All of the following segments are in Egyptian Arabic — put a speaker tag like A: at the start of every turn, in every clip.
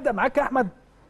A: ابدا معاك يا احمد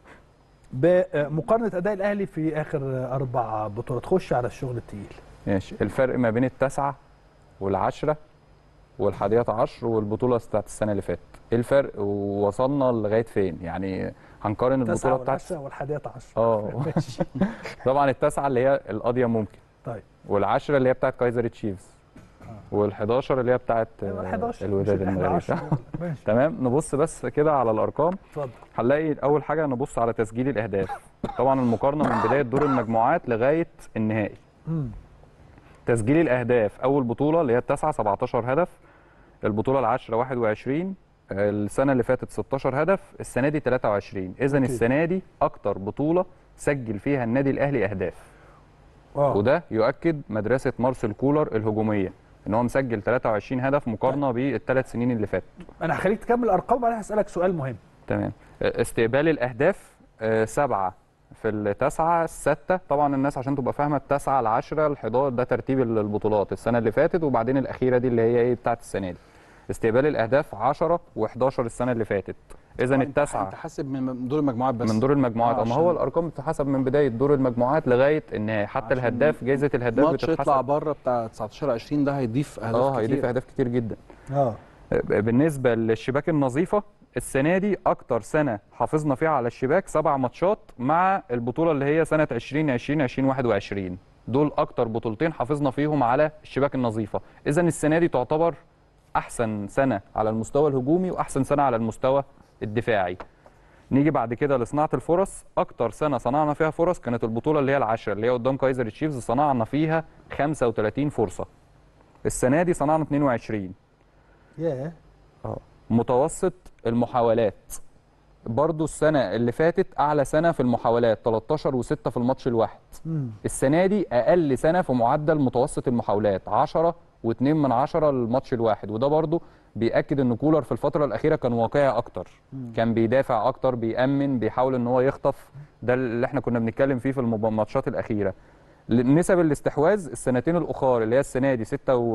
A: بمقارنه اداء الاهلي في اخر اربع بطولات خش على الشغل التقيل
B: ماشي الفرق ما بين التاسعه والعشره والحادية عشر والبطولة بتاعت السنة اللي فاتت ايه الفرق ووصلنا لغاية فين يعني هنقارن البطولة
A: التاسعه
B: بتاعت
A: والعشره والحادية عشر
B: اه
A: ماشي
B: طبعا التاسعة اللي هي القاضية ممكن
A: طيب
B: والعشرة اللي هي بتاعت كايزر تشيفز وال11 اللي هي بتاعت
A: ال 11
B: الوداد المغربي
A: ماشي
B: تمام نبص بس كده على الارقام
A: اتفضل
B: هنلاقي اول حاجه نبص على تسجيل الاهداف طبعا المقارنه من بدايه دور المجموعات لغايه النهائي
A: مم.
B: تسجيل الاهداف اول بطوله اللي هي التاسعه 17 هدف البطوله العاشره 21 السنه اللي فاتت 16 هدف السنه دي 23 اذا
A: أوكي.
B: السنه دي اكتر بطوله سجل فيها النادي الاهلي اهداف
A: اه
B: وده يؤكد مدرسه مارسيل كولر الهجوميه ان هو مسجل 23 هدف مقارنه بالثلاث سنين اللي فاتوا
A: انا هخليك تكمل الارقام وبعدين هسالك سؤال مهم
B: تمام استقبال الاهداف آه، سبعه في التاسعه السته طبعا الناس عشان تبقى فاهمه التاسعه العشره ال11 ده ترتيب البطولات السنه اللي فاتت وبعدين الاخيره دي اللي هي ايه بتاعت السنه دي استقبال الاهداف 10 و11 السنه اللي فاتت اذا التاسعه
C: انت حاسب من دور المجموعات بس
B: من دور المجموعات
C: آه،
B: اما
C: عشان
B: هو الارقام بتتحسب من بدايه دور المجموعات لغايه النهائي حتى
C: عشان
B: الهداف جائزه الهداف
C: ماتش يطلع
B: بتتحسب
C: بره بتاع 19 20 ده هيضيف اهداف
B: اه
C: كتير
B: هيضيف اهداف كتير جدا
A: اه
B: بالنسبه للشباك النظيفه السنه دي اكتر سنه حافظنا فيها على الشباك سبع ماتشات مع البطوله اللي هي سنه 2020 2021 دول اكتر بطولتين حافظنا فيهم على الشباك النظيفه اذا السنه دي تعتبر احسن سنه على المستوى الهجومي واحسن سنه على المستوى الدفاعي نيجي بعد كده لصناعه الفرص اكتر سنه صنعنا فيها فرص كانت البطوله اللي هي العاشره اللي هي قدام كايزر تشيفز صنعنا فيها 35 فرصه السنه دي صنعنا 22
A: ياه
B: متوسط المحاولات برضو السنة اللي فاتت أعلى سنة في المحاولات 13 و6 في الماتش الواحد
A: مم.
B: السنة دي أقل سنة في معدل متوسط المحاولات 10 و2 من 10 للماتش الواحد وده برضو بيأكد ان كولر في الفترة الأخيرة كان واقعي أكتر كان بيدافع أكتر بيأمن بيحاول ان هو يخطف ده اللي احنا كنا بنتكلم فيه في المب- الماتشات الأخيرة نسب الاستحواذ السنتين الأخر اللي هي السنة دي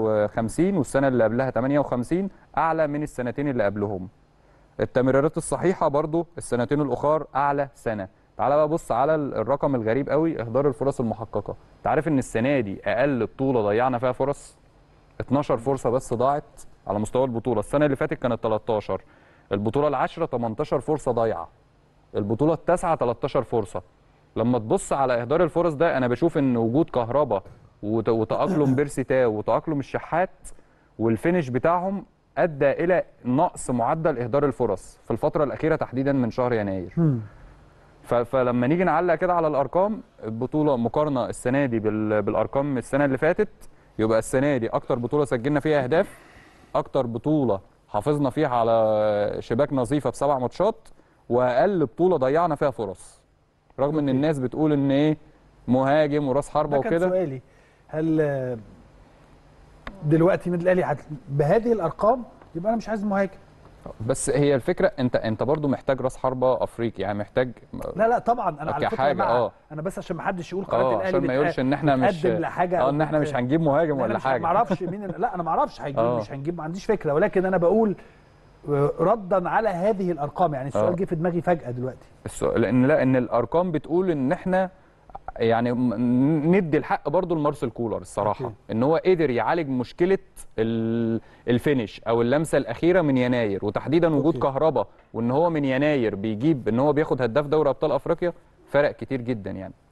B: 56 والسنة اللي قبلها 58 أعلى من السنتين اللي قبلهم التمريرات الصحيحه برضو السنتين الاخر اعلى سنه تعال بقى بص على ال- الرقم الغريب قوي اهدار الفرص المحققه انت عارف ان السنه دي اقل بطوله ضيعنا فيها فرص 12 فرصه بس ضاعت على مستوى البطوله السنه اللي فاتت كانت 13 البطوله العاشره 18 فرصه ضايعه البطوله التاسعه 13 فرصه لما تبص على اهدار الفرص ده انا بشوف ان وجود كهربا وت- وتاقلم بيرسي تاو وتاقلم الشحات والفينش بتاعهم ادى الى نقص معدل اهدار الفرص في الفتره الاخيره تحديدا من شهر يناير
A: مم.
B: ف- فلما نيجي نعلق كده على الارقام البطوله مقارنه السنه دي بال- بالارقام السنه اللي فاتت يبقى السنه دي اكتر بطوله سجلنا فيها اهداف اكتر بطوله حافظنا فيها على شباك نظيفه بسبع ماتشات واقل بطوله ضيعنا فيها فرص رغم ان
A: أوكي.
B: الناس بتقول ان ايه مهاجم وراس حربه
A: ده كان
B: وكده
A: سؤالي هل آه، دلوقتي النادي الاهلي هت- بهذه الارقام يبقى انا مش عايز مهاجم
B: بس هي الفكره انت انت برضو محتاج راس حربه افريقي يعني محتاج
A: لا لا طبعا انا على فكره
B: كحاجة،
A: مع
B: آه.
A: انا بس عشان ما حدش يقول قناه
B: اه
A: الاهلي
B: عشان ما
A: بتق-
B: يقولش ان احنا مش
A: بتقدم لحاجه
B: اه
A: أو
B: ان احنا
A: بت-
B: مش هنجيب مهاجم
A: أنا
B: ولا
A: مش
B: حاجه
A: ما اعرفش مين لا انا ما اعرفش هيجيب
B: آه.
A: مش هنجيب ما عنديش فكره ولكن انا بقول آه، ردا على هذه الارقام يعني السؤال
B: آه.
A: جه في دماغي فجاه دلوقتي
B: السؤال لان لا ان الارقام بتقول ان احنا يعني م- ندي الحق برضو لمارسيل كولر الصراحه
A: أوكي.
B: ان هو قدر يعالج مشكله ال- الفينش او اللمسه الاخيره من يناير وتحديدا وجود
A: أوكي.
B: كهربا وان هو من يناير بيجيب ان هو بياخد هداف دوري ابطال افريقيا فرق كتير جدا يعني